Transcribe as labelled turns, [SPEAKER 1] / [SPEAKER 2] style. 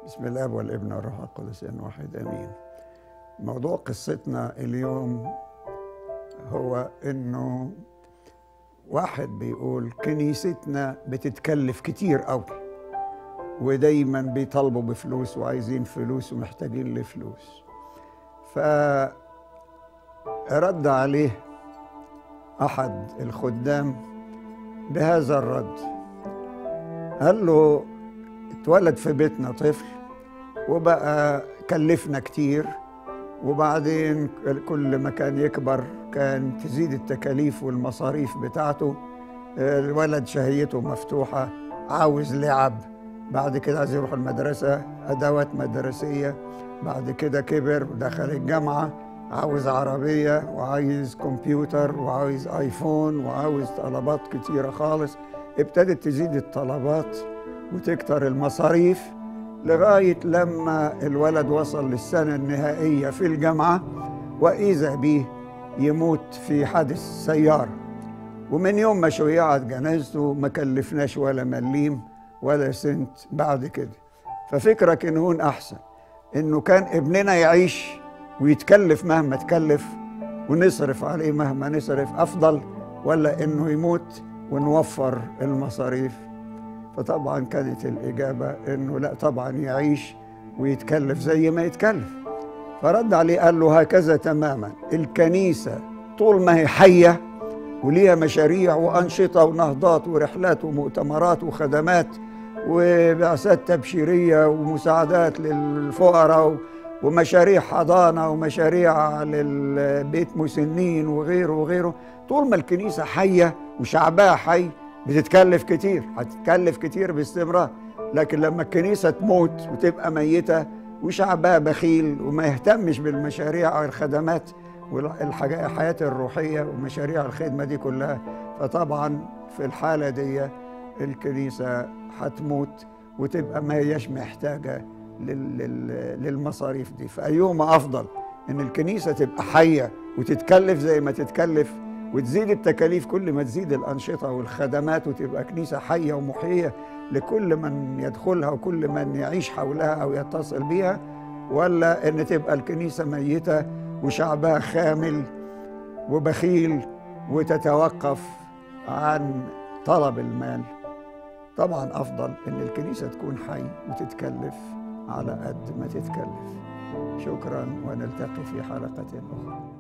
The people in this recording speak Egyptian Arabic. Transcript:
[SPEAKER 1] بسم الله والابن والروح القدس ان واحد امين موضوع قصتنا اليوم هو انه واحد بيقول كنيستنا بتتكلف كتير قوي ودايما بيطالبوا بفلوس وعايزين فلوس ومحتاجين لفلوس فرد عليه احد الخدام بهذا الرد قال له اتولد في بيتنا طفل وبقى كلفنا كتير وبعدين كل ما كان يكبر كان تزيد التكاليف والمصاريف بتاعته الولد شهيته مفتوحة عاوز لعب بعد كده عايز يروح المدرسة أدوات مدرسية بعد كده كبر ودخل الجامعة عاوز عربية وعايز كمبيوتر وعايز آيفون وعاوز طلبات كتيرة خالص ابتدت تزيد الطلبات وتكتر المصاريف لغاية لما الولد وصل للسنة النهائية في الجامعة وإذا به يموت في حادث سيارة ومن يوم ما شيعت جنازته ما كلفناش ولا مليم ولا سنت بعد كده ففكرك إنه هون أحسن إنه كان ابننا يعيش ويتكلف مهما تكلف ونصرف عليه مهما نصرف أفضل ولا إنه يموت ونوفر المصاريف فطبعا كانت الإجابة إنه لا طبعا يعيش ويتكلف زي ما يتكلف فرد عليه قال له هكذا تماما الكنيسة طول ما هي حية وليها مشاريع وأنشطة ونهضات ورحلات ومؤتمرات وخدمات وبعثات تبشيرية ومساعدات للفقراء ومشاريع حضانة ومشاريع للبيت مسنين وغيره وغيره طول ما الكنيسة حية وشعبها حي بتتكلف كتير هتتكلف كتير باستمرار لكن لما الكنيسة تموت وتبقى ميتة وشعبها بخيل وما يهتمش بالمشاريع أو الخدمات والحياة الروحية ومشاريع الخدمة دي كلها فطبعا في الحالة دي الكنيسة هتموت وتبقى ما هياش محتاجة للمصاريف دي فأيهما أفضل إن الكنيسة تبقى حية وتتكلف زي ما تتكلف وتزيد التكاليف كل ما تزيد الأنشطة والخدمات وتبقى كنيسة حية ومحية لكل من يدخلها وكل من يعيش حولها أو يتصل بها ولا إن تبقى الكنيسة ميتة وشعبها خامل وبخيل وتتوقف عن طلب المال طبعا أفضل إن الكنيسة تكون حي وتتكلف على قد ما تتكلف شكرا ونلتقي في حلقة أخرى